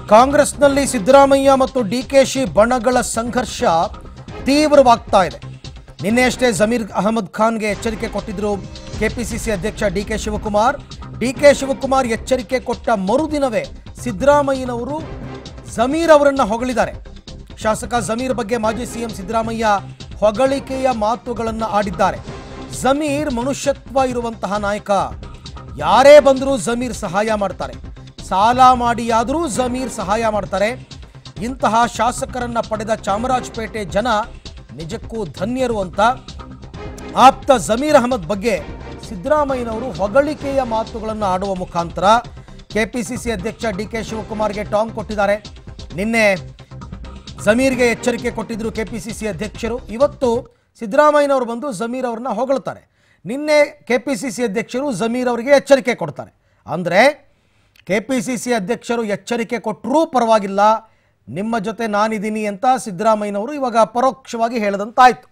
ಕಾಂಗ್ರೆಸ್ನಲ್ಲಿ ಸಿದ್ದರಾಮಯ್ಯ ಮತ್ತು ಡಿಕೆಶಿ ಬಣಗಳ ಸಂಘರ್ಷ ತೀವ್ರವಾಗ್ತಾ ಇದೆ ನಿನ್ನೆಯಷ್ಟೇ ಜಮೀರ್ ಅಹಮದ್ ಖಾನ್ಗೆ ಎಚ್ಚರಿಕೆ ಕೊಟ್ಟಿದ್ರು ಕೆಪಿಸಿಸಿ ಅಧ್ಯಕ್ಷ ಡಿಕೆ ಶಿವಕುಮಾರ್ ಡಿಕೆ ಶಿವಕುಮಾರ್ ಎಚ್ಚರಿಕೆ ಕೊಟ್ಟ ಮರುದಿನವೇ ಸಿದ್ದರಾಮಯ್ಯನವರು ಜಮೀರ್ ಅವರನ್ನ ಹೊಗಳಿದ್ದಾರೆ ಶಾಸಕ ಜಮೀರ್ ಬಗ್ಗೆ ಮಾಜಿ ಸಿಎಂ ಸಿದ್ದರಾಮಯ್ಯ ಹೊಗಳಿಕೆಯ ಮಾತುಗಳನ್ನು ಆಡಿದ್ದಾರೆ ಜಮೀರ್ ಮನುಷ್ಯತ್ವ ಇರುವಂತಹ ನಾಯಕ ಯಾರೇ ಬಂದರೂ ಜಮೀರ್ ಸಹಾಯ ಮಾಡ್ತಾರೆ ಸಾಲ ಮಾಡಿಯಾದರೂ ಜಮೀರ್ ಸಹಾಯ ಮಾಡ್ತಾರೆ ಇಂತಹ ಶಾಸಕರನ್ನ ಪಡೆದ ಚಾಮರಾಜಪೇಟೆ ಜನ ನಿಜಕ್ಕೂ ಧನ್ಯರು ಅಂತ ಆಪ್ತ ಜಮೀರ್ ಅಹಮದ್ ಬಗ್ಗೆ ಸಿದ್ದರಾಮಯ್ಯನವರು ಹೊಗಳಿಕೆಯ ಮಾತುಗಳನ್ನು ಆಡುವ ಮುಖಾಂತರ ಕೆಪಿಸಿಸಿ ಅಧ್ಯಕ್ಷ ಡಿ ಕೆ ಶಿವಕುಮಾರ್ಗೆ ಟಾಂಗ್ ಕೊಟ್ಟಿದ್ದಾರೆ ನಿನ್ನೆ ಜಮೀರ್ಗೆ ಎಚ್ಚರಿಕೆ ಕೊಟ್ಟಿದ್ರು ಕೆಪಿಸಿಸಿ ಅಧ್ಯಕ್ಷರು ಇವತ್ತು ಸಿದ್ದರಾಮಯ್ಯನವರು ಬಂದು ಜಮೀರ್ ಅವ್ರನ್ನ ಹೊಗಳ್ತಾರೆ ನಿನ್ನೆ ಕೆಪಿಸಿಸಿ ಅಧ್ಯಕ್ಷರು ಜಮೀರ್ ಅವರಿಗೆ ಎಚ್ಚರಿಕೆ ಕೊಡ್ತಾರೆ ಅಂದರೆ ಕೆಪಿಸಿಸಿ ಅಧ್ಯಕ್ಷರು ಎಚ್ಚರಿಕೆ ಕೊಟ್ಟರೂ ಪರವಾಗಿಲ್ಲ ನಿಮ್ಮ ಜೊತೆ ನಾನಿದ್ದೀನಿ ಅಂತ ಸಿದ್ದರಾಮಯ್ಯನವರು ಇವಾಗ ಪರೋಕ್ಷವಾಗಿ ಹೇಳದಂತಾಯ್ತು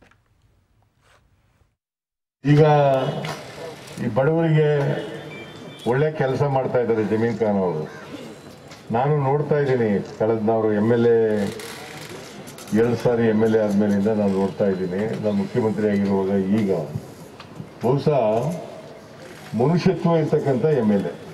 ಈಗ ಈ ಬಡವರಿಗೆ ಒಳ್ಳೆ ಕೆಲಸ ಮಾಡ್ತಾ ಇದ್ದಾರೆ ಜಮೀನ್ ಖಾನ್ ಅವರು ನಾನು ನೋಡ್ತಾ ಇದ್ದೀನಿ ಕಳೆದ ನಾವು ಎಮ್ ಎಲ್ ಎ ಎರಡು ಸಾರಿ ಎಮ್ ಎಲ್ ಎ ಆದ್ಮೇಲಿಂದ ನಾನು ನೋಡ್ತಾ ಇದ್ದೀನಿ ನಾನು ಮುಖ್ಯಮಂತ್ರಿ ಆಗಿರುವಾಗ ಈಗ ಬಹುಶಃ ಮನುಷ್ಯತ್ವ ಇರ್ತಕ್ಕಂಥ ಎಮ್ ಎಲ್ ಎ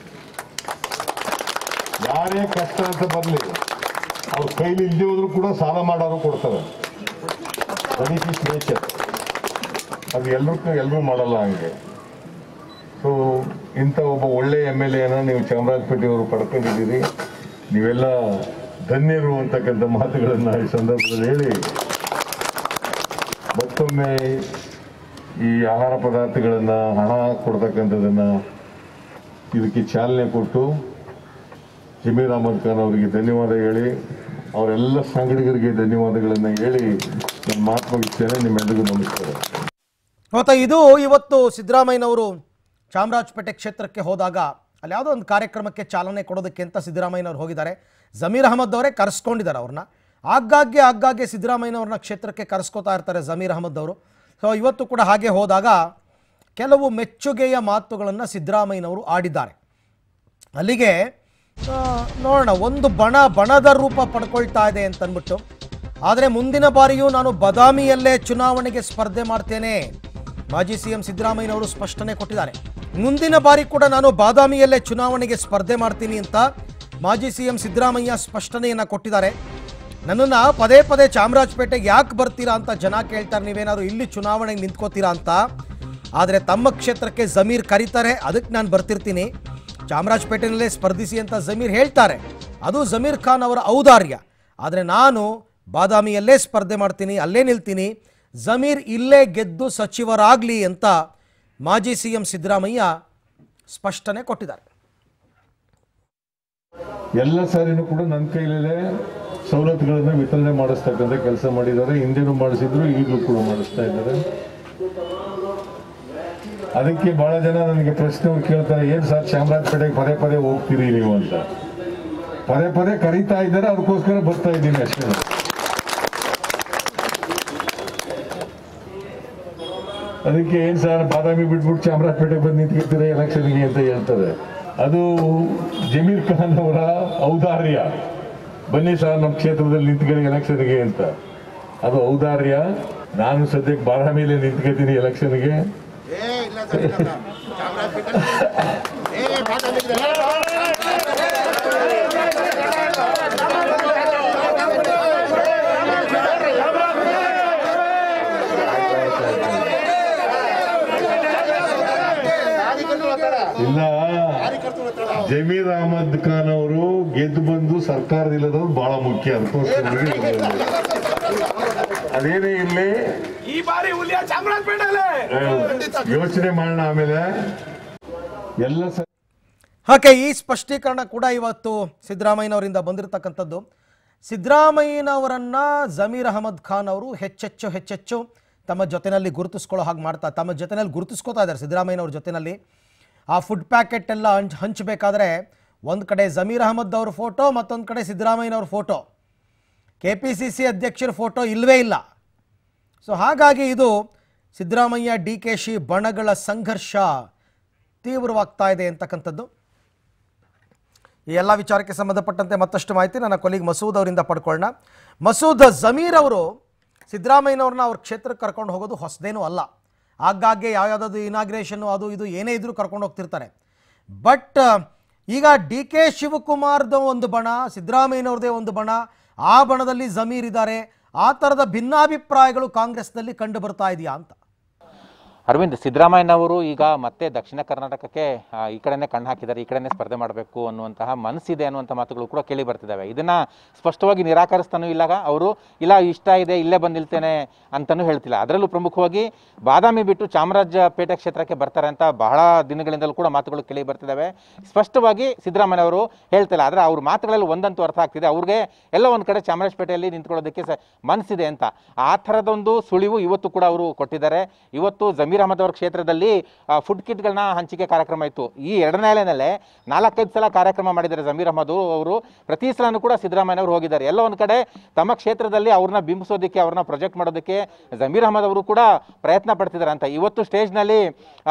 ಯಾರೇ ಕಷ್ಟ ಅಂತ ಬರಲಿ ಅವ್ರ ಕೈಲಿ ಇಲ್ಲದೆ ಹೋದ್ರು ಕೂಡ ಸಾಲ ಮಾಡೋರು ಕೊಡ್ತಾರೆ ದಟ್ ಈಸ್ ಇಸ್ ನೇಚರ್ ಅದು ಎಲ್ರಿಗೂ ಎಲ್ಲರೂ ಮಾಡಲ್ಲ ಹಂಗೆ ಸೊ ಇಂಥ ಒಬ್ಬ ಒಳ್ಳೆ ಎಮ್ ಎಲ್ ಎನ ನೀವು ಚಾಮರಾಜಪೇಟೆಯವರು ಪಡ್ಕೊಂಡಿದ್ದೀರಿ ನೀವೆಲ್ಲ ಧನ್ಯರು ಅಂತಕ್ಕಂಥ ಮಾತುಗಳನ್ನ ಈ ಸಂದರ್ಭದಲ್ಲಿ ಹೇಳಿ ಮತ್ತೊಮ್ಮೆ ಈ ಆಹಾರ ಪದಾರ್ಥಗಳನ್ನ ಹಣ ಕೊಡ್ತಕ್ಕಂಥದ್ದನ್ನ ಇದಕ್ಕೆ ಚಾಲನೆ ಕೊಟ್ಟು ಜಮೀರ್ ಅಹಮದ್ ಖಾನ್ ಅವರಿಗೆ ಧನ್ಯವಾದ ಹೇಳಿ ಅವರೆಲ್ಲ ಸಂಘಟಕರಿಗೆ ಧನ್ಯವಾದಗಳನ್ನ ಹೇಳಿ ನನ್ನ ಮಾತು ಮುಗಿಸ್ತೇನೆ ನಿಮ್ಮೆಲ್ಲರಿಗೂ ನಮಸ್ಕಾರ ಮತ್ತು ಇದು ಇವತ್ತು ಸಿದ್ದರಾಮಯ್ಯನವರು ಚಾಮರಾಜಪೇಟೆ ಕ್ಷೇತ್ರಕ್ಕೆ ಹೋದಾಗ ಅಲ್ಲಿ ಯಾವುದೋ ಒಂದು ಕಾರ್ಯಕ್ರಮಕ್ಕೆ ಚಾಲನೆ ಕೊಡೋದಕ್ಕೆ ಅಂತ ಸಿದ್ದರಾಮಯ್ಯನವರು ಹೋಗಿದ್ದಾರೆ ಜಮೀರ್ ಅಹಮದ್ ಅವರೇ ಕರೆಸ್ಕೊಂಡಿದ್ದಾರೆ ಅವ್ರನ್ನ ಆಗಾಗ್ಗೆ ಆಗಾಗ್ಗೆ ಸಿದ್ದರಾಮಯ್ಯನವ್ರನ್ನ ಕ್ಷೇತ್ರಕ್ಕೆ ಕರೆಸ್ಕೋತಾ ಇರ್ತಾರೆ ಜಮೀರ್ ಅಹಮದ್ ಅವರು ಸೊ ಇವತ್ತು ಕೂಡ ಹಾಗೆ ಹೋದಾಗ ಕೆಲವು ಮೆಚ್ಚುಗೆಯ ಮಾತುಗಳನ್ನು ಸಿದ್ದರಾಮಯ್ಯನವರು ಆಡಿದ್ದಾರೆ ಅಲ್ಲಿಗೆ ಆ, ನೋಡೋಣ ಒಂದು ಬಣ ಬಣದ ರೂಪ ಪಡ್ಕೊಳ್ತಾ ಇದೆ ಅಂತಂದ್ಬಿಟ್ಟು ಆದರೆ ಮುಂದಿನ ಬಾರಿಯೂ ನಾನು ಬದಾಮಿಯಲ್ಲೇ ಚುನಾವಣೆಗೆ ಸ್ಪರ್ಧೆ ಮಾಡ್ತೇನೆ ಮಾಜಿ ಸಿ ಎಂ ಸಿದ್ದರಾಮಯ್ಯನವರು ಸ್ಪಷ್ಟನೆ ಕೊಟ್ಟಿದ್ದಾರೆ ಮುಂದಿನ ಬಾರಿ ಕೂಡ ನಾನು ಬಾದಾಮಿಯಲ್ಲೇ ಚುನಾವಣೆಗೆ ಸ್ಪರ್ಧೆ ಮಾಡ್ತೀನಿ ಅಂತ ಮಾಜಿ ಸಿ ಎಂ ಸಿದ್ದರಾಮಯ್ಯ ಸ್ಪಷ್ಟನೆಯನ್ನು ಕೊಟ್ಟಿದ್ದಾರೆ ನನ್ನನ್ನು ಪದೇ ಪದೇ ಚಾಮರಾಜಪೇಟೆಗೆ ಯಾಕೆ ಬರ್ತೀರಾ ಅಂತ ಜನ ಕೇಳ್ತಾರೆ ನೀವೇನಾದ್ರು ಇಲ್ಲಿ ಚುನಾವಣೆಗೆ ನಿಂತ್ಕೋತೀರಾ ಅಂತ ಆದರೆ ತಮ್ಮ ಕ್ಷೇತ್ರಕ್ಕೆ ಜಮೀರ್ ಕರೀತಾರೆ ಅದಕ್ಕೆ ನಾನು ಬರ್ತಿರ್ತೀನಿ ಚಾಮರಾಜಪೇಟೆನಲ್ಲೇ ಸ್ಪರ್ಧಿಸಿ ಅಂತ ಜಮೀರ್ ಹೇಳ್ತಾರೆ ಅದು ಜಮೀರ್ ಖಾನ್ ಅವರ ಔದಾರ್ಯ ಆದರೆ ನಾನು ಬಾದಾಮಿಯಲ್ಲೇ ಸ್ಪರ್ಧೆ ಮಾಡ್ತೀನಿ ಅಲ್ಲೇ ನಿಲ್ತೀನಿ ಜಮೀರ್ ಇಲ್ಲೇ ಗೆದ್ದು ಸಚಿವರಾಗಲಿ ಅಂತ ಮಾಜಿ ಸಿ ಎಂ ಸಿದ್ದರಾಮಯ್ಯ ಸ್ಪಷ್ಟನೆ ಕೊಟ್ಟಿದ್ದಾರೆ ಎಲ್ಲ ಸಾರಿನೂ ಕೂಡ ನನ್ನ ಕೈಲೇ ಸವಲತ್ತುಗಳನ್ನ ವಿತರಣೆ ಮಾಡಿಸ್ತಕ್ಕಂಥ ಕೆಲಸ ಮಾಡಿದ್ದಾರೆ ಹಿಂದೆನೂ ಮಾಡಿಸಿದ್ರು ಈಗಲೂ ಕೂಡ ಮಾಡಿಸ್ತಾ ಇದ್ದಾರೆ ಅದಕ್ಕೆ ಬಹಳ ಜನ ನನಗೆ ಪ್ರಶ್ನೆ ಕೇಳ್ತಾರೆ ಏನ್ ಸರ್ ಚಾಮರಾಜಪೇಟೆಗೆ ಪದೇ ಪದೇ ಹೋಗ್ತೀರಿ ನೀವು ಅಂತ ಪದೇ ಪದೇ ಕರೀತಾ ಇದ್ದಾರೆ ಅದಕ್ಕೋಸ್ಕರ ಬರ್ತಾ ಇದ್ದೀನಿ ಅಷ್ಟೇ ಅದಕ್ಕೆ ಏನ್ ಸರ್ ಬಾದಾಮಿ ಬಿಟ್ಬಿಟ್ಟು ಚಾಮರಾಜಪೇಟೆಗೆ ಬಂದು ನಿಂತ್ಕೊಳ್ತೀರಾ ಎಲೆಕ್ಷನ್ಗೆ ಅಂತ ಹೇಳ್ತಾರೆ ಅದು ಜಮೀರ್ ಖಾನ್ ಅವರ ಔದಾರ್ಯ ಬನ್ನಿ ಸರ್ ನಮ್ಮ ಕ್ಷೇತ್ರದಲ್ಲಿ ನಿಂತ್ಕೊಳ್ಳಿ ಎಲೆಕ್ಷನ್ಗೆ ಅಂತ ಅದು ಔದಾರ್ಯ ನಾನು ಸದ್ಯಕ್ಕೆ ಬಾದಾಮಿಲೇ ನಿಂತ್ಕೊತೀನಿ ಎಲೆಕ್ಷನ್ಗೆ ಏ ಇಲ್ಲ ಸರ್ ಇಲ್ಲ ಸರ್. ಚಾಮರಾಜಪೇಟೆ ಏ ಮಾತಾಡಿದ್ರೆ ಇಲ್ಲ ಜಮೀರ್ ಅಹಮದ್ ಖಾನ್ ಅವರು ಗೆದ್ದು ಬಂದು ಸರ್ಕಾರದಿಲ್ಲದವ್ರು ಬಹಳ ಮುಖ್ಯ ಅದಕ್ಕೋಸ್ಕರ ಅದೇನೇ ಇರ್ಲಿ ಈ ಬಾರಿ ಹುಲಿಯ ಚಾಮರಾಜಪೇಟೆಲೆ ಯೋಚನೆ ಮಾಡೋಣ ಆಮೇಲೆ ಎಲ್ಲ ಸ ಹಾಗೆ ಈ ಸ್ಪಷ್ಟೀಕರಣ ಕೂಡ ಇವತ್ತು ಸಿದ್ದರಾಮಯ್ಯನವರಿಂದ ಬಂದಿರತಕ್ಕಂಥದ್ದು ಸಿದ್ದರಾಮಯ್ಯನವರನ್ನ ಜಮೀರ್ ಅಹಮದ್ ಖಾನ್ ಅವರು ಹೆಚ್ಚೆಚ್ಚು ಹೆಚ್ಚೆಚ್ಚು ತಮ್ಮ ಜೊತೆಯಲ್ಲಿ ಗುರುತಿಸ್ಕೊಳ್ಳೋ ಹಾಗೆ ಮಾಡ್ತಾ ತಮ್ಮ ಜೊತೆಯಲ್ಲಿ ಗುರುತಿಸ್ಕೋತಾ ಇದ್ದಾರೆ ಸಿದ್ದರಾಮಯ್ಯನವ್ರ ಜೊತೆಯಲ್ಲಿ ಆ ಫುಡ್ ಪ್ಯಾಕೆಟ್ ಎಲ್ಲ ಹಂಚ್ ಹಂಚಬೇಕಾದ್ರೆ ಒಂದು ಕಡೆ ಜಮೀರ್ ಅಹಮದ್ ಅವ್ರ ಫೋಟೋ ಮತ್ತೊಂದು ಕಡೆ ಸಿದ್ದರಾಮಯ್ಯನವ್ರ photo K P C C ಅಧ್ಯಕ್ಷರ ಫೋಟೋ ಇಲ್ಲವೇ ಇಲ್ಲ ಸೊ ಹಾಗಾಗಿ ಇದು ಸಿದ್ದರಾಮಯ್ಯ ಡಿ ಕೆ ಶಿ ಬಣಗಳ ಸಂಘರ್ಷ ತೀವ್ರವಾಗ್ತಾ ಇದೆ ಅಂತಕ್ಕಂಥದ್ದು ಈ ಎಲ್ಲ ವಿಚಾರಕ್ಕೆ ಸಂಬಂಧಪಟ್ಟಂತೆ ಮತ್ತಷ್ಟು ಮಾಹಿತಿ ನನ್ನ ಕೊಲಿಗ್ ಮಸೂದ್ ಅವರಿಂದ ಪಡ್ಕೊಳ್ಳೋಣ ಮಸೂದ್ ಜಮೀರ್ ಅವರು ಸಿದ್ದರಾಮಯ್ಯನವ್ರನ್ನ ಅವ್ರ ಕ್ಷೇತ್ರಕ್ಕೆ ಕರ್ಕೊಂಡು ಹೋಗೋದು ಹೊಸದೇನೂ ಅಲ್ಲ ಆಗಾಗ್ಗೆ ಯಾವ್ಯಾವುದಾದ್ರು ಇನಾಗ್ರೇಷನ್ನು ಅದು ಇದು ಏನೇ ಇದ್ರೂ ಕರ್ಕೊಂಡು ಹೋಗ್ತಿರ್ತಾರೆ ಬಟ್ ಈಗ ಡಿ ಕೆ ಶಿವಕುಮಾರ್ದ ಒಂದು ಬಣ ಸಿದ್ದರಾಮಯ್ಯನವ್ರದೇ ಒಂದು ಬಣ ಆ ಬಣದಲ್ಲಿ ಜಮೀರ್ ಇದ್ದಾರೆ ಆ ಥರದ ಭಿನ್ನಾಭಿಪ್ರಾಯಗಳು ಕಾಂಗ್ರೆಸ್ನಲ್ಲಿ ಕಂಡು ಬರ್ತಾ ಇದೆಯಾ ಅಂತ ಅರವಿಂದ್ ಸಿದ್ದರಾಮಯ್ಯನವರು ಈಗ ಮತ್ತೆ ದಕ್ಷಿಣ ಕರ್ನಾಟಕಕ್ಕೆ ಆ, ಈ ಕಡೆನೇ ಕಣ್ಣು ಹಾಕಿದ್ದಾರೆ ಈ ಕಡೆನೇ ಸ್ಪರ್ಧೆ ಮಾಡಬೇಕು ಅನ್ನುವಂತಹ ಮನಸ್ಸಿದೆ ಅನ್ನುವಂಥ ಮಾತುಗಳು ಕೂಡ ಕೇಳಿ ಬರ್ತಿದ್ದಾವೆ ಇದನ್ನ ಸ್ಪಷ್ಟವಾಗಿ ನಿರಾಕರಿಸ್ತಾನೂ ಇಲ್ಲ ಅವರು ಇಲ್ಲ ಇಷ್ಟ ಇದೆ ಇಲ್ಲೇ ಬಂದು ನಿಲ್ತೇನೆ ಅಂತಲೂ ಹೇಳ್ತಿಲ್ಲ ಅದರಲ್ಲೂ ಪ್ರಮುಖವಾಗಿ ಬಾದಾಮಿ ಬಿಟ್ಟು ಚಾಮರಾಜಪೇಟೆ ಕ್ಷೇತ್ರಕ್ಕೆ ಬರ್ತಾರೆ ಅಂತ ಬಹಳ ದಿನಗಳಿಂದಲೂ ಕೂಡ ಮಾತುಗಳು ಕೇಳಿ ಬರ್ತಿದ್ದಾವೆ ಸ್ಪಷ್ಟವಾಗಿ ಸಿದ್ದರಾಮಯ್ಯ ಅವರು ಹೇಳ್ತಿಲ್ಲ ಆದರೆ ಅವ್ರ ಮಾತುಗಳಲ್ಲಿ ಒಂದಂತೂ ಅರ್ಥ ಆಗ್ತಿದೆ ಅವ್ರಿಗೆ ಎಲ್ಲ ಒಂದು ಕಡೆ ಚಾಮರಾಜಪೇಟೆಯಲ್ಲಿ ನಿಂತ್ಕೊಳ್ಳೋದಕ್ಕೆ ಸ ಮನಸ್ಸಿದೆ ಅಂತ ಆ ಥರದೊಂದು ಸುಳಿವು ಇವತ್ತು ಕೂಡ ಅವರು ಕೊಟ್ಟಿದ್ದಾರೆ ಇವತ್ತು ಜಮೀರ್ ಅಹಮದ್ ಅವರ ಕ್ಷೇತ್ರದಲ್ಲಿ ಆ, ಫುಡ್ ಕಿಟ್ಗಳನ್ನ ಹಂಚಿಕೆ ಕಾರ್ಯಕ್ರಮ ಇತ್ತು ಈ ಎರಡನೇ ಅಲೆನಲ್ಲೇ ನಾಲ್ಕೈದು ಸಲ ಕಾರ್ಯಕ್ರಮ ಮಾಡಿದ್ದಾರೆ ಜಮೀರ್ ಅಹಮದ್ ಅವರು ಪ್ರತಿ ಸಲನೂ ಕೂಡ ಸಿದ್ದರಾಮಯ್ಯ ಅವರು ಹೋಗಿದ್ದಾರೆ ಎಲ್ಲ ಒಂದು ಕಡೆ ತಮ್ಮ ಕ್ಷೇತ್ರದಲ್ಲಿ ಅವ್ರನ್ನ ಬಿಂಬಿಸೋದಕ್ಕೆ ಅವ್ರನ್ನ ಪ್ರೊಜೆಕ್ಟ್ ಮಾಡೋದಕ್ಕೆ ಜಮೀರ್ ಅಹಮದ್ ಅವರು ಕೂಡ ಪ್ರಯತ್ನ ಪಡ್ತಿದ್ದಾರೆ ಅಂತ ಇವತ್ತು ಸ್ಟೇಜ್ನಲ್ಲಿ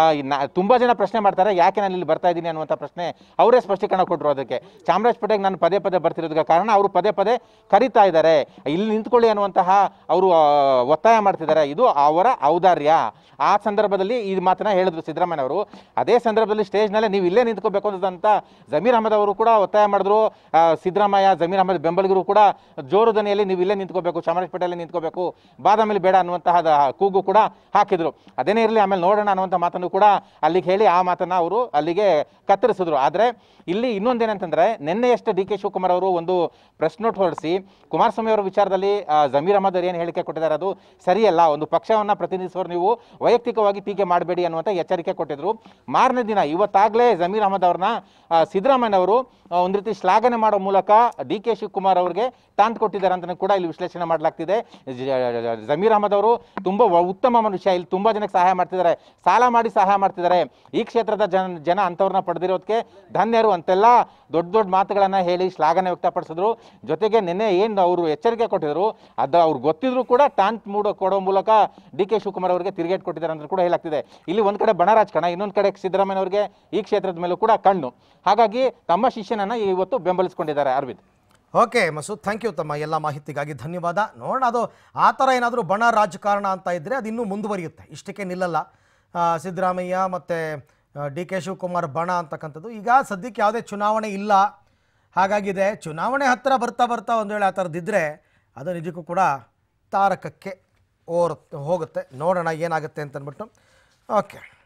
ತುಂಬ ಜನ ಪ್ರಶ್ನೆ ಮಾಡ್ತಾರೆ ಯಾಕೆ ನಾನು ಇಲ್ಲಿ ಬರ್ತಾ ಇದ್ದೀನಿ ಅನ್ನುವಂಥ ಪ್ರಶ್ನೆ ಅವರೇ ಸ್ಪಷ್ಟೀಕರಣ ಕೊಟ್ಟರು ಅದಕ್ಕೆ ಚಾಮರಾಜಪೇಟೆಗೆ ನಾನು ಪದೇ ಪದೇ ಬರ್ತಿರೋದಕ್ಕೆ ಕಾರಣ ಅವರು ಪದೇ ಪದೇ ಕರೀತಾ ಇದ್ದಾರೆ ಇಲ್ಲಿ ನಿಂತ್ಕೊಳ್ಳಿ ಅನ್ನುವಂತಹ ಅವರು ಆ, ಒತ್ತಾಯ ಮಾಡ್ತಿದ್ದಾರೆ ಇದು ಅವರ ಔದಾರ್ಯ ಆ ಸಂದರ್ಭದಲ್ಲಿ ಈ ಮಾತನ್ನ ಹೇಳಿದ್ರು ಸಿದ್ದರಾಮಯ್ಯ ಅವರು ಅದೇ ಸಂದರ್ಭದಲ್ಲಿ ಸ್ಟೇಜ್ನಲ್ಲೇ ನೀವು ಇಲ್ಲೇ ನಿಂತ್ಕೋಬೇಕು ಅಂತ ಜಮೀರ್ ಅಹಮದ್ ಅವರು ಕೂಡ ಒತ್ತಾಯ ಮಾಡಿದ್ರು ಆ, ಸಿದ್ದರಾಮಯ್ಯ ಜಮೀರ್ ಅಹಮದ್ ಬೆಂಬಲಿಗರು ಕೂಡ ಜೋರು ದನಿಯಲ್ಲಿ ನೀವು ಇಲ್ಲೇ ನಿಂತ್ಕೋಬೇಕು ಚಾಮರಾಜಪೇಟೆಯಲ್ಲಿ ನಿಂತ್ಕೋಬೇಕು ಬಾದಾಮಿಲಿ ಬೇಡ ಅನ್ನುವಂತಹ ದ- ಕೂಗು ಕೂಡ ಹಾಕಿದ್ರು ಅದೇನೇ ಇರಲಿ ಆಮೇಲೆ ನೋಡೋಣ ಅನ್ನುವಂಥ ಮಾತನ್ನು ಕೂಡ ಅಲ್ಲಿಗೆ ಹೇಳಿ ಆ ಮಾತನ್ನ ಅವರು ಅಲ್ಲಿಗೆ ಕತ್ತರಿಸಿದ್ರು ಆದರೆ ಇಲ್ಲಿ ಇನ್ನೊಂದೇನಂತಂದ್ರೆ ನಿನ್ನೆಯಷ್ಟೇ ಡಿ ಕೆ ಶಿವಕುಮಾರ್ ಅವರು ಒಂದು ಪ್ರೆಸ್ ನೋಟ್ ಹೊರಡಿಸಿ ಕುಮಾರಸ್ವಾಮಿ ಅವರ ವಿಚಾರದಲ್ಲಿ ಆ, ಜಮೀರ್ ಅಹಮದ್ ಅವರು ಏನು ಹೇಳಿಕೆ ಕೊಟ್ಟಿದ್ದಾರೆ ಅದು ಸರಿಯಲ್ಲ ಒಂದು ಪಕ್ಷವನ್ನು ಪ್ರತಿನಿಧಿಸೋರು ನೀವು ವೈಯಕ್ತಿಕವಾಗಿ ಟೀಕೆ ಮಾಡಬೇಡಿ ಅನ್ನುವಂಥ ಎಚ್ಚರಿಕೆ ಕೊಟ್ಟಿದ್ರು ಮಾರನೇ ದಿನ ಇವತ್ತಾಗಲೇ ಜಮೀರ್ ಅಹಮದ್ ಅವ್ರನ್ನ ಆ, ಸಿದ್ದರಾಮಯ್ಯ ಅವರು ಆ, ಒಂದು ರೀತಿ ಶ್ಲಾಘನೆ ಮಾಡೋ ಮೂಲಕ ಡಿ ಕೆ ಶಿವಕುಮಾರ್ ಅವರಿಗೆ ತಾಂತ್ ಕೊಟ್ಟಿದ್ದಾರೆ ಅಂತ ಕೂಡ ಇಲ್ಲಿ ವಿಶ್ಲೇಷಣೆ ಮಾಡಲಾಗ್ತಿದೆ ಜ- ಜಮೀರ್ ಅಹಮದ್ ಅವರು ತುಂಬ ವ- ಉತ್ತಮ ಮನುಷ್ಯ ಇಲ್ಲಿ ತುಂಬ ಜನಕ್ಕೆ ಸಹಾಯ ಮಾಡ್ತಿದ್ದಾರೆ ಸಾಲ ಮಾಡಿ ಸಹಾಯ ಮಾಡ್ತಿದ್ದಾರೆ ಈ ಕ್ಷೇತ್ರದ ಜನ ಜನ ಅಂಥವ್ರನ್ನ ಪಡೆದಿರೋದಕ್ಕೆ ಧನ್ಯರು ಅಂತೆಲ್ಲ ದೊಡ್ಡ ದೊಡ್ಡ ಮಾತುಗಳನ್ನು ಹೇಳಿ ಶ್ಲಾಘನೆ ವ್ಯಕ್ತಪಡಿಸಿದ್ರು ಜೊತೆಗೆ ನಿನ್ನೆ ಏನು ಅವರು ಎಚ್ಚರಿಕೆ ಕೊಟ್ಟಿದ್ರು ಅದು ಅವ್ರಿಗೆ ಗೊತ್ತಿದ್ರು ಕೂಡ ಟಾಂತ್ ಮೂಡೋ ಕೊಡೋ ಮೂಲಕ ಡಿ ಕೆ ಶಿವಕುಮಾರ್ ಅವರಿಗೆ ತಿರುಗೇಟ್ ಕೊಟ್ಟಿದ್ದಾರೆ ಅಂತ ಕೂಡ ಹೇಳಾಗ್ತಿದೆ ಇಲ್ಲಿ ಒಂದು ಕಡೆ ಬಣ ರಾಜಕಾರಣ ಇನ್ನೊಂದು ಕಡೆ ಸಿದ್ದರಾಮಯ್ಯ ಅವರಿಗೆ ಈ ಕ್ಷೇತ್ರದ ಮೇಲೂ ಕೂಡ ಕಣ್ಣು ಹಾಗಾಗಿ ತಮ್ಮ ಶಿಷ್ಯನನ್ನ ಇವತ್ತು ಬೆಂಬಲಿಸಿಕೊಂಡಿದ್ದಾರೆ Arvind okay Masood thank you ತಮ್ಮ ಎಲ್ಲ ಮಾಹಿತಿಗಾಗಿ ಧನ್ಯವಾದ ನೋಡೋಣ ಅದು ಆ ಥರ ಏನಾದರೂ ಬಣ ರಾಜಕಾರಣ ಅಂತ ಇದ್ದರೆ ಅದು ಇನ್ನೂ ಮುಂದುವರಿಯುತ್ತೆ ಇಷ್ಟಕ್ಕೆ ನಿಲ್ಲಲ್ಲ ಆ, ಸಿದ್ದರಾಮಯ್ಯ ಮತ್ತು ಡಿ ಕೆ ಶಿವಕುಮಾರ್ ಬಣ ಅಂತಕ್ಕಂಥದ್ದು ಈಗ ಸದ್ಯಕ್ಕೆ ಯಾವುದೇ ಚುನಾವಣೆ ಇಲ್ಲ ಹಾಗಾಗಿದೆ ಚುನಾವಣೆ ಹತ್ತಿರ ಬರ್ತಾ ಬರ್ತಾ ಒಂದು ವೇಳೆ ಆ ಥರದ್ದಿದ್ದರೆ ಅದು ನಿಜಕ್ಕೂ ಕೂಡ ತಾರಕಕ್ಕೆ ಓರ್ ಹೋಗುತ್ತೆ ನೋಡೋಣ ಏನಾಗುತ್ತೆ ಅಂತಂದ್ಬಿಟ್ಟು ಓಕೆ